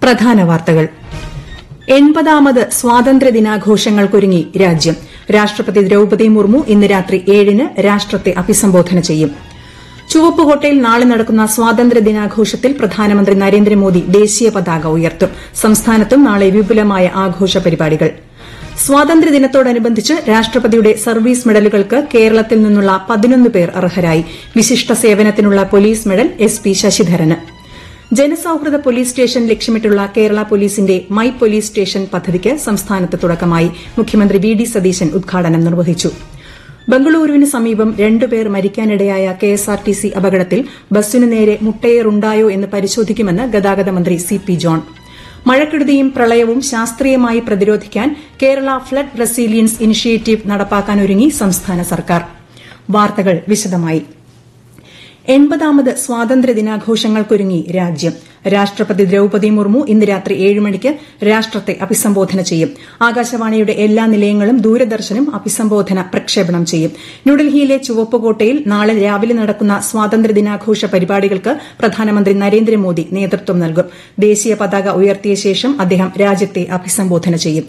പ്രധാന വാർത്തകൾ എൺപതാമത് സ്വാതന്ത്ര്യദിനാഘോഷങ്ങൾക്കൊരുങ്ങി രാജ്യം രാഷ്ട്രപതി ദ്രൌപദി മുർമു ഇന്ന് രാത്രി ഏഴിന് രാഷ്ട്രത്തെ അഭിസംബോധന ചെയ്യും ചുവപ്പുകോട്ടയിൽ നാളെ നടക്കുന്ന സ്വാതന്ത്ര്യദിനാഘോഷത്തിൽ പ്രധാനമന്ത്രി നരേന്ദ്രമോദി ദേശീയ പതാക ഉയർത്തും സംസ്ഥാനത്തും നാളെ വിപുലമായ ആഘോഷ പരിപാടികൾ സ്വാതന്ത്ര്യദിനത്തോടനുബന്ധിച്ച് രാഷ്ട്രപതിയുടെ സർവീസ് മെഡലുകൾക്ക് കേരളത്തിൽ നിന്നുള്ള പതിനൊന്ന് പേർ അർഹരായി വിശിഷ്ട സേവനത്തിനുള്ള പോലീസ് മെഡൽ എസ് പി ശശിധരന് ജനസൌഹൃദ പോലീസ് സ്റ്റേഷൻ ലക്ഷ്യമിട്ടുള്ള കേരള പോലീസിന്റെ മൈ പോലീസ് സ്റ്റേഷൻ പദ്ധതിക്ക് സംസ്ഥാനത്ത് തുടക്കമായി മുഖ്യമന്ത്രി വി ഡി സതീശൻ ഉദ്ഘാടനം നിർവഹിച്ചു ബംഗളൂരുവിന് സമീപം രണ്ടുപേർ മരിക്കാനിടയായ കെഎസ്ആർടിസി അപകടത്തിൽ ബസ്സിനു നേരെ മുട്ടയേറുണ്ടായോ എന്ന് പരിശോധിക്കുമെന്ന് ഗതാഗത മന്ത്രി സി പി ജോൺ മഴക്കെടുതിയും പ്രളയവും ശാസ്ത്രീയമായി പ്രതിരോധിക്കാൻ കേരള ഫ്ലഡ് റെസീലിയൻസ് ഇനിഷ്യേറ്റീവ് നടപ്പാക്കാനൊരുങ്ങി സംസ്ഥാന സർക്കാർ വാർത്തകൾ വിശദമായി എൺപതാമത് സ്വാതന്ത്ര്യദിനാഘോഷങ്ങൾക്കൊരുങ്ങി രാജ്യം രാഷ്ട്രപതി ദ്രൌപദി മുർമു ഇന്ന് രാത്രി ഏഴ് മണിക്ക് രാഷ്ട്രത്തെ അഭിസംബോധന ചെയ്യും ആകാശവാണിയുടെ എല്ലാ നിലയങ്ങളും ദൂരദർശനും അഭിസംബോധന പ്രക്ഷേപണം ചെയ്യും ന്യൂഡൽഹിയിലെ ചുവപ്പുകോട്ടയിൽ നാളെ രാവിലെ നടക്കുന്ന സ്വാതന്ത്ര്യദിനാഘോഷ പരിപാടികൾക്ക് പ്രധാനമന്ത്രി നരേന്ദ്രമോദി നേതൃത്വം നൽകും ദേശീയ പതാക ഉയർത്തിയ ശേഷം അദ്ദേഹം രാജ്യത്തെ അഭിസംബോധന ചെയ്യും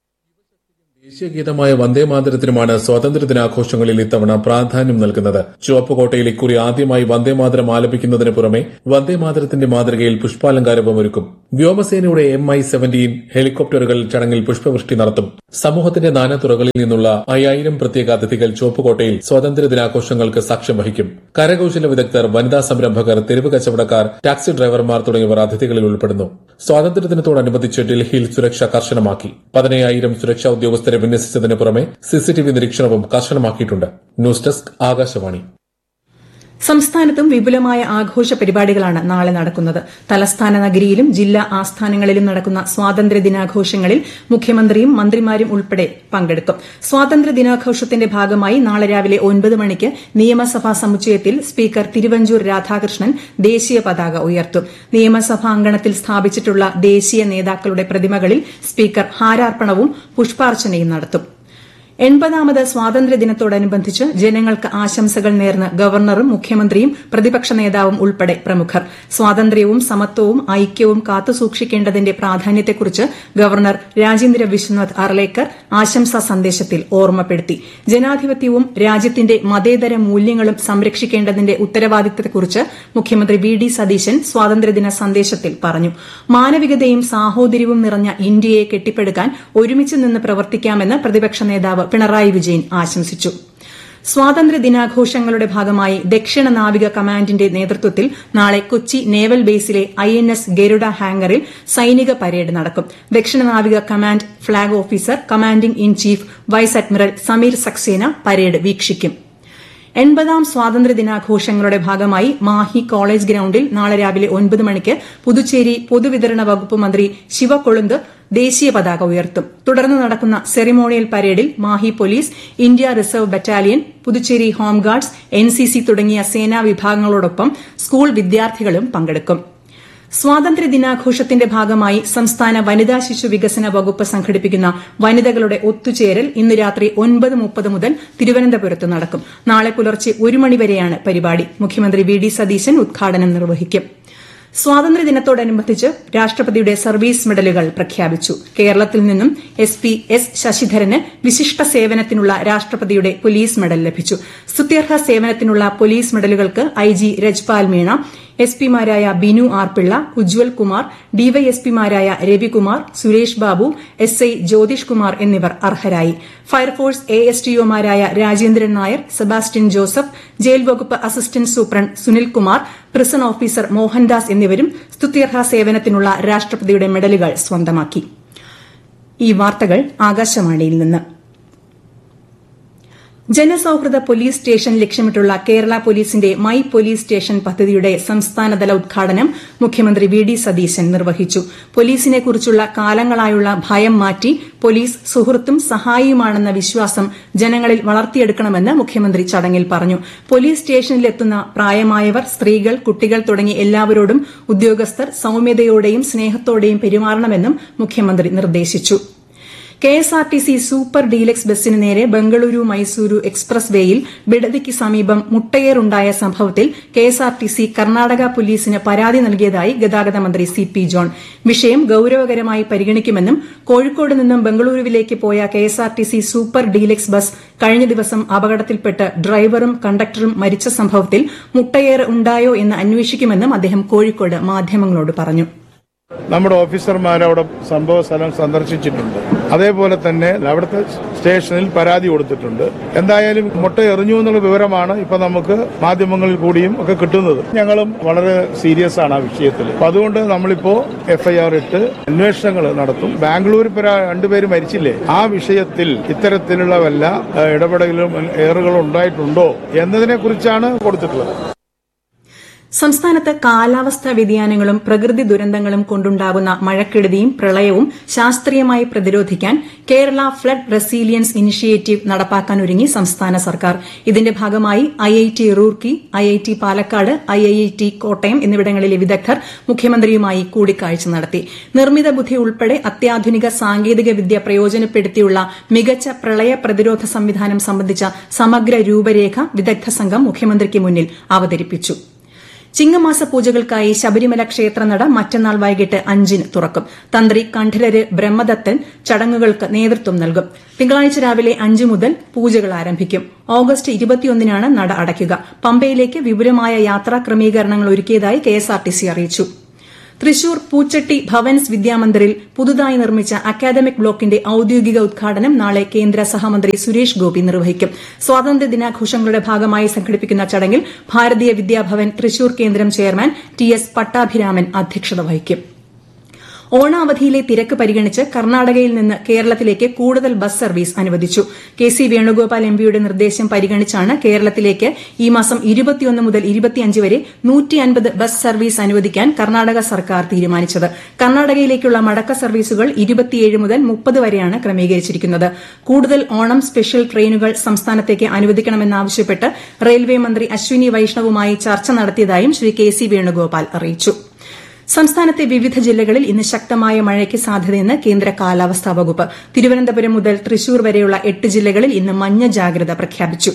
ദേശീയഗീതമായ വന്ദേമാതരത്തിനുമാണ് സ്വാതന്ത്ര്യദിനാഘോഷങ്ങളിൽ ഇത്തവണ പ്രാധാന്യം നൽകുന്നത് ചുവപ്പുകോട്ടയിൽ ഇക്കുറി ആദ്യമായി വന്ദേമാതരം ആലപിക്കുന്നതിന് പുറമെ വന്ദേമാതരത്തിന്റെ മാതൃകയിൽ പുഷ്പാലങ്കാരവും ഒരുക്കും വ്യോമസേനയുടെ എം ഐ സെവന്റീൻ ഹെലികോപ്റ്ററുകൾ ചടങ്ങിൽ പുഷ്പവൃഷ്ടി നടത്തും സമൂഹത്തിന്റെ നാനാതുറകളിൽ നിന്നുള്ള അയ്യായിരം പ്രത്യേക അതിഥികൾ ചുവപ്പുകോട്ടയിൽ സ്വാതന്ത്ര്യദിനാഘോഷങ്ങൾക്ക് സാക്ഷ്യം വഹിക്കും കരകൌശല വിദഗ്ധർ വനിതാ സംരംഭകർ തെരുവ് കച്ചവടക്കാർ ടാക്സി ഡ്രൈവർമാർ തുടങ്ങിയവർ അതിഥികളിൽ ഉൾപ്പെടുന്നു സ്വാതന്ത്ര്യദിനത്തോടനുബന്ധിച്ച് ഡൽഹിയിൽ സുരക്ഷ കർശനമാക്കി പതിനയ്യായിരം സുരക്ഷാ ഉദ്യോഗസ്ഥരെ വിന്യസിച്ചതിന് പുറമെ സിസിടിവി നിരീക്ഷണവും കർശനമാക്കിയിട്ടുണ്ട് ന്യൂസ് ഡെസ്ക് ആകാശവാണി സംസ്ഥാനത്തും വിപുലമായ ആഘോഷ പരിപാടികളാണ് നാളെ നടക്കുന്നത് തലസ്ഥാന നഗരിയിലും ജില്ലാ ആസ്ഥാനങ്ങളിലും നടക്കുന്ന സ്വാതന്ത്ര്യദിനാഘോഷങ്ങളിൽ മുഖ്യമന്ത്രിയും മന്ത്രിമാരും ഉൾപ്പെടെ പങ്കെടുക്കും സ്വാതന്ത്ര്യദിനാഘോഷത്തിന്റെ ഭാഗമായി നാളെ രാവിലെ ഒൻപത് മണിക്ക് നിയമസഭാ സമുച്ചയത്തിൽ സ്പീക്കർ തിരുവഞ്ചൂർ രാധാകൃഷ്ണൻ ദേശീയ പതാക ഉയർത്തും നിയമസഭാ അങ്കണത്തിൽ സ്ഥാപിച്ചിട്ടുള്ള ദേശീയ നേതാക്കളുടെ പ്രതിമകളിൽ സ്പീക്കർ ഹാരാർപ്പണവും പുഷ്പാർച്ചനയും നടത്തും എൺപതാമത് സ്വാതന്ത്ര്യദിനത്തോടനുബന്ധിച്ച് ജനങ്ങൾക്ക് ആശംസകൾ നേർന്ന് ഗവർണറും മുഖ്യമന്ത്രിയും പ്രതിപക്ഷ നേതാവും ഉൾപ്പെടെ പ്രമുഖർ സ്വാതന്ത്ര്യവും സമത്വവും ഐക്യവും കാത്തുസൂക്ഷിക്കേണ്ടതിന്റെ പ്രാധാന്യത്തെക്കുറിച്ച് ഗവർണർ രാജേന്ദ്ര വിശ്വനാഥ് അർലേക്കർ ആശംസാ സന്ദേശത്തിൽ ഓർമ്മപ്പെടുത്തി ജനാധിപത്യവും രാജ്യത്തിന്റെ മതേതര മൂല്യങ്ങളും സംരക്ഷിക്കേണ്ടതിന്റെ ഉത്തരവാദിത്തത്തെക്കുറിച്ച് മുഖ്യമന്ത്രി വി ഡി സതീശൻ സ്വാതന്ത്ര്യദിന സന്ദേശത്തിൽ പറഞ്ഞു മാനവികതയും സാഹോദര്യവും നിറഞ്ഞ ഇന്ത്യയെ കെട്ടിപ്പടുക്കാൻ ഒരുമിച്ച് നിന്ന് പ്രവർത്തിക്കാമെന്ന് പ്രതിപക്ഷ നേതാവ് പിണറായി വിജയൻ ആശംസിച്ചു സ്വാതന്ത്ര്യ ദിനാഘോഷങ്ങളുടെ ഭാഗമായി ദക്ഷിണ നാവിക കമാൻഡിന്റെ നേതൃത്വത്തിൽ നാളെ കൊച്ചി നേവൽ ബേസിലെ ഐ എൻ എസ് ഗരുഡ ഹാംഗറിൽ സൈനിക പരേഡ് നടക്കും ദക്ഷിണ നാവിക command flag officer commanding in chief vice admiral Sameer Saxena parade വീക്ഷിക്കും എൺപതാം സ്വാതന്ത്ര്യ ദിനാഘോഷങ്ങളുടെ ഭാഗമായി മാഹി കോളേജ് ഗ്രൌണ്ടിൽ നാളെ രാവിലെ ഒൻപത് മണിക്ക് പുതുച്ചേരി പൊതുവിതരണ വകുപ്പ് മന്ത്രി ശിവകൊളുന്ത് ദേശീയ പതാക ഉയർത്തും തുടർന്ന് നടക്കുന്ന സെറിമോണിയൽ പരേഡിൽ Mahe police India reserve battalion Puducherry home guards NCC തുടങ്ങിയ സേനാ വിഭാഗങ്ങളോടൊപ്പം സ്കൂൾ വിദ്യാർത്ഥികളും പങ്കെടുക്കും സ്വാതന്ത്ര്യ ദിനാഘോഷത്തിന്റെ ഭാഗമായി സംസ്ഥാന വനിതാ ശിശു വികസന വകുപ്പ് സംഘടിപ്പിക്കുന്ന വനിതകളുടെ ഒത്തുചേരൽ ഇന്ന് രാത്രി ഒൻപത് മുപ്പത് മുതൽ തിരുവനന്തപുരത്ത് നടക്കും നാളെ പുലർച്ചെ ഒരു മണിവരെയാണ് പരിപാടി മുഖ്യമന്ത്രി വി ഡി സതീശൻ ഉദ്ഘാടനം നിർവഹിക്കും സ്വാതന്ത്ര്യദിനത്തോടനുബന്ധിച്ച് രാഷ്ട്രപതിയുടെ സർവീസ് മെഡലുകൾ പ്രഖ്യാപിച്ചു കേരളത്തിൽ നിന്നും എസ് പി എസ് ശശിധരന് വിശിഷ്ട സേവനത്തിനുള്ള രാഷ്ട്രപതിയുടെ പോലീസ് മെഡൽ ലഭിച്ചു സ്തുത്യർഹ സേവനത്തിനുള്ള പോലീസ് മെഡലുകൾക്ക് I G Rajpal Meena S പിമാരായ ബിനു ആർ പിള്ള ഉജ്വൽ കുമാർ ഡിവൈഎസ്പിമാരായ രവികുമാർ സുരേഷ് ബാബു എസ് ഐ ജ്യോതിഷ് കുമാർ എന്നിവർ അർഹരായി ഫയർഫോഴ്സ് എ എസ് ടിഒമാരായ Rajendran Nair Sebastian Joseph jail വകുപ്പ് assistant superintendent Sunilkumar prison officer Mohandas എന്നിവരും സ്തുത്യർഹ സേവനത്തിനുള്ള രാഷ്ട്രപതിയുടെ മെഡലുകൾ സ്വന്തമാക്കി ഈ വാർത്തകൾ ആകാശവാണിയിൽ നിന്ന് ജനസൌഹൃദ പോലീസ് സ്റ്റേഷൻ ലക്ഷ്യമിട്ടുള്ള കേരള പോലീസിന്റെ മൈ പോലീസ് സ്റ്റേഷൻ പദ്ധതിയുടെ സംസ്ഥാനതല ഉദ്ഘാടനം മുഖ്യമന്ത്രി വി ഡി സതീശൻ നിർവഹിച്ചു പോലീസിനെക്കുറിച്ചുള്ള കാലങ്ങളായുള്ള ഭയം മാറ്റി പോലീസ് സുഹൃത്തും സഹായിയുമാണെന്ന വിശ്വാസം ജനങ്ങളിൽ വളർത്തിയെടുക്കണമെന്ന് മുഖ്യമന്ത്രി ചടങ്ങിൽ പറഞ്ഞു പോലീസ് സ്റ്റേഷനിലെത്തുന്ന പ്രായമായവർ സ്ത്രീകൾ കുട്ടികൾ തുടങ്ങി എല്ലാവരോടും ഉദ്യോഗസ്ഥർ സൌമ്യതയോടെയും സ്നേഹത്തോടെയും പെരുമാറണമെന്നും മുഖ്യമന്ത്രി നിർദ്ദേശിച്ചു K S R T C super deluxe ബസിന് നേരെ ബംഗളൂരു മൈസൂരു എക്സ്പ്രസ് വേയിൽ ബിഡദിക്ക് സമീപം മുട്ടയേറുണ്ടായ സംഭവത്തിൽ K S R T C Karnataka പോലീസിന് പരാതി നൽകിയതായി ഗതാഗത മന്ത്രി സി പി ജോൺ വിഷയം ഗൌരവകരമായി പരിഗണിക്കുമെന്നും കോഴിക്കോട് നിന്നും ബംഗളൂരുവിലേക്ക് പോയ K S R T C super deluxe bus കഴിഞ്ഞ ദിവസം അപകടത്തിൽപ്പെട്ട് ഡ്രൈവറും കണ്ടക്ടറും മരിച്ച സംഭവത്തിൽ മുട്ടയേറ് ഉണ്ടായോ എന്ന് അന്വേഷിക്കുമെന്നും അദ്ദേഹം കോഴിക്കോട് മാധ്യമങ്ങളോട് പറഞ്ഞു നമ്മുടെ ഓഫീസർമാർ അവിടെ സംഭവ സ്ഥലം സന്ദർശിച്ചിട്ടുണ്ട് അതേപോലെ തന്നെ അവിടുത്തെ സ്റ്റേഷനിൽ പരാതി കൊടുത്തിട്ടുണ്ട് എന്തായാലും മുട്ട എറിഞ്ഞു എന്നുള്ള വിവരമാണ് ഇപ്പൊ നമുക്ക് മാധ്യമങ്ങളിൽ കൂടിയും ഒക്കെ കിട്ടുന്നത് ഞങ്ങളും വളരെ സീരിയസ് ആണ് ആ വിഷയത്തിൽ അപ്പൊ അതുകൊണ്ട് നമ്മളിപ്പോ എഫ്ഐആർ ഇട്ട് അന്വേഷണങ്ങൾ നടത്തും ബാംഗ്ലൂർ ഇപ്പൊ രണ്ടുപേര് മരിച്ചില്ലേ ആ വിഷയത്തിൽ ഇത്തരത്തിലുള്ള വല്ല ഏഹ്, ഇടപെടലും ഏറുകളും ഉണ്ടായിട്ടുണ്ടോ എന്നതിനെ കുറിച്ചാണ് കൊടുത്തിട്ടുള്ളത് സംസ്ഥാനത്ത് കാലാവസ്ഥാ വ്യതിയാനങ്ങളും പ്രകൃതി ദുരന്തങ്ങളും കൊണ്ടുണ്ടാകുന്ന മഴക്കെടുതിയും പ്രളയവും ശാസ്ത്രീയമായി പ്രതിരോധിക്കാൻ കേരള ഫ്ലഡ് റെസീലിയൻസ് ഇനിഷ്യേറ്റീവ് നടപ്പാക്കാനൊരുങ്ങി സംസ്ഥാന സർക്കാർ ഇതിന്റെ ഭാഗമായി IIT Roorkee IIT Palakkad IIT Kottayam എന്നിവിടങ്ങളിലെ വിദഗ്ധർ മുഖ്യമന്ത്രിയുമായി കൂടിക്കാഴ്ച നടത്തി നിർമ്മിത ബുദ്ധി ഉൾപ്പെടെ അത്യാധുനിക സാങ്കേതിക വിദ്യ പ്രയോജനപ്പെടുത്തിയുള്ള മികച്ച പ്രളയ പ്രതിരോധ സംവിധാനം സംബന്ധിച്ച സമഗ്ര രൂപരേഖ വിദഗ്ധ സംഘം മുഖ്യമന്ത്രിക്ക് മുന്നിൽ അവതരിപ്പിച്ചു ചിങ്ങമാസ പൂജകൾക്കായി ശബരിമല ക്ഷേത്രനട മറ്റന്നാൾ വൈകിട്ട് അഞ്ചിന് തുറക്കും തന്ത്രി കണ്ഠരര് ബ്രഹ്മദത്തൻ ചടങ്ങുകൾക്ക് നേതൃത്വം നൽകും തിങ്കളാഴ്ച രാവിലെ അഞ്ച് മുതൽ പൂജകൾ ആരംഭിക്കും ഓഗസ്റ്റ് ഇരുപത്തിയൊന്നിനാണ് നട അടയ്ക്കുക പമ്പയിലേക്ക് വിപുലമായ യാത്രാ ക്രമീകരണങ്ങൾ ഒരുക്കിയതായി കെഎസ്ആർടിസി അറിയിച്ചു തൃശൂർ പൂച്ചട്ടി ഭവൻസ് വിദ്യാമന്ദിറിൽ പുതുതായി നിർമ്മിച്ച അക്കാദമിക് ബ്ലോക്കിന്റെ ഔദ്യോഗിക ഉദ്ഘാടനം നാളെ കേന്ദ്ര സഹമന്ത്രി സുരേഷ് ഗോപി നിർവഹിക്കും സ്വാതന്ത്ര്യ ദിനാഘോഷങ്ങളുടെ ഭാഗമായി സംഘടിപ്പിക്കുന്ന ചടങ്ങിൽ ഭാരതീയ വിദ്യാഭവൻ തൃശൂർ കേന്ദ്രം ചെയർമാൻ ടി എസ് പട്ടാഭിരാമൻ അധ്യക്ഷത വഹിക്കും ഓണാവധിയിലെ തിരക്ക് പരിഗണിച്ച് കർണാടകയിൽ നിന്ന് കേരളത്തിലേക്ക് കൂടുതൽ ബസ് സർവീസ് അനുവദിച്ചു കെ സി വേണുഗോപാൽ എംപിയുടെ നിർദ്ദേശം പരിഗണിച്ചാണ് കേരളത്തിലേക്ക് ഈ മാസം ഇരുപത്തിയൊന്ന് മുതൽ ഇരുപത്തിയഞ്ച് വരെ നൂറ്റിയൻപത് ബസ് സർവീസ് അനുവദിക്കാൻ കർണാടക സർക്കാർ തീരുമാനിച്ചത് കർണാടകയിലേക്കുള്ള മടക്ക സർവീസുകൾ ഇരുപത്തിയേഴ് മുതൽ മുപ്പത് വരെയാണ് ക്രമീകരിച്ചിരിക്കുന്നത് കൂടുതൽ ഓണം സ്പെഷ്യൽ ട്രെയിനുകൾ സംസ്ഥാനത്തേക്ക് അനുവദിക്കണമെന്നാവശ്യപ്പെട്ട് റെയിൽവേ മന്ത്രി അശ്വിനി വൈഷ്ണവുമായി ചർച്ച നടത്തിയതായും ശ്രീ കെ സി വേണുഗോപാൽ അറിയിച്ചു സംസ്ഥാനത്തെ വിവിധ ജില്ലകളിൽ ഇന്ന് ശക്തമായ മഴയ്ക്ക് സാധ്യതയെന്ന് കേന്ദ്ര കാലാവസ്ഥാ വകുപ്പ് തിരുവനന്തപുരം മുതൽ തൃശൂർ വരെയുള്ള എട്ട് ജില്ലകളിൽ ഇന്ന് മഞ്ഞ ജാഗ്രത പ്രഖ്യാപിച്ചു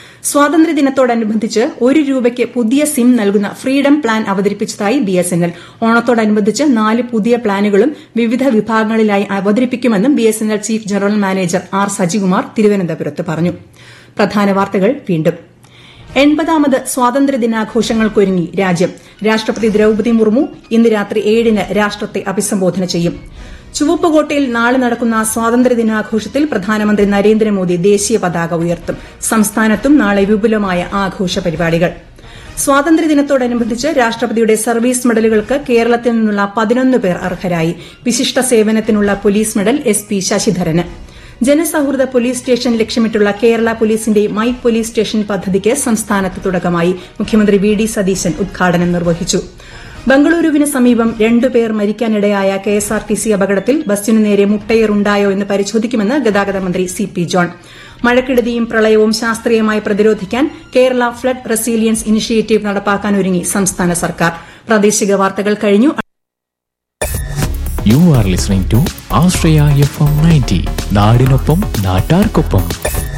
സ്വാതന്ത്ര്യദിനത്തോടനുബന്ധിച്ച് ഒരു രൂപയ്ക്ക് പുതിയ സിം നൽകുന്ന ഫ്രീഡം പ്ലാൻ അവതരിപ്പിച്ചതായി ബിഎസ്എൻഎൽ ഓണത്തോടനുബന്ധിച്ച് നാല് പുതിയ പ്ലാനുകളും വിവിധ വിഭാഗങ്ങളിലായി അവതരിപ്പിക്കുമെന്നും BSNL chief general manager R Sajikumar തിരുവനന്തപുരത്ത് പറഞ്ഞു പ്രധാന വാർത്തകൾ വീണ്ടും എൺപതാമത് സ്വാതന്ത്ര്യദിനാഘോഷങ്ങൾക്കൊരുങ്ങി രാജ്യം രാഷ്ട്രപതി ദ്രൌപദി മുർമു ഇന്ന് രാത്രി ഏഴിന് രാഷ്ട്രത്തെ അഭിസംബോധന ചെയ്യും ചുവപ്പുകോട്ടയിൽ നാളെ നടക്കുന്ന സ്വാതന്ത്ര്യദിനാഘോഷത്തിൽ പ്രധാനമന്ത്രി നരേന്ദ്രമോദി ദേശീയ പതാക ഉയർത്തും സംസ്ഥാനത്തും നാളെ വിപുലമായ ആഘോഷ പരിപാടികൾ സ്വാതന്ത്ര്യദിനത്തോടനുബന്ധിച്ച് രാഷ്ട്രപതിയുടെ സർവീസ് മെഡലുകൾക്ക് കേരളത്തിൽ നിന്നുള്ള പതിനൊന്ന് പേർ അർഹരായി വിശിഷ്ട സേവനത്തിനുള്ള പോലീസ് മെഡൽ എസ് പി ശശിധരന് ജനസൌഹൃദ പോലീസ് സ്റ്റേഷൻ ലക്ഷ്യമിട്ടുള്ള കേരള പോലീസിന്റെ മൈ പോലീസ് സ്റ്റേഷൻ പദ്ധതിക്ക് സംസ്ഥാനത്ത് തുടക്കമായി മുഖ്യമന്ത്രി വി ഡി സതീശൻ ഉദ്ഘാടനം നിർവഹിച്ചു ബംഗളൂരുവിന് സമീപം രണ്ടുപേർ മരിക്കാനിടയായ കെഎസ്ആർടിസി അപകടത്തിൽ ബസ്സിനു നേരെ മുട്ടയേറുണ്ടായോ എന്ന് പരിശോധിക്കുമെന്ന് ഗതാഗത മന്ത്രി സി പി ജോൺ മഴക്കെടുതിയും പ്രളയവും ശാസ്ത്രീയമായി പ്രതിരോധിക്കാൻ കേരള ഫ്ലഡ് റെസീലിയൻസ് ഇനിഷ്യേറ്റീവ് നടപ്പാക്കാനൊരുങ്ങി സംസ്ഥാന സർക്കാർ പ്രാദേശിക വാർത്തകൾ കഴിഞ്ഞു you are listening to Ashraya F M ninety നാടിനൊപ്പം നാട്ടാർക്കൊപ്പം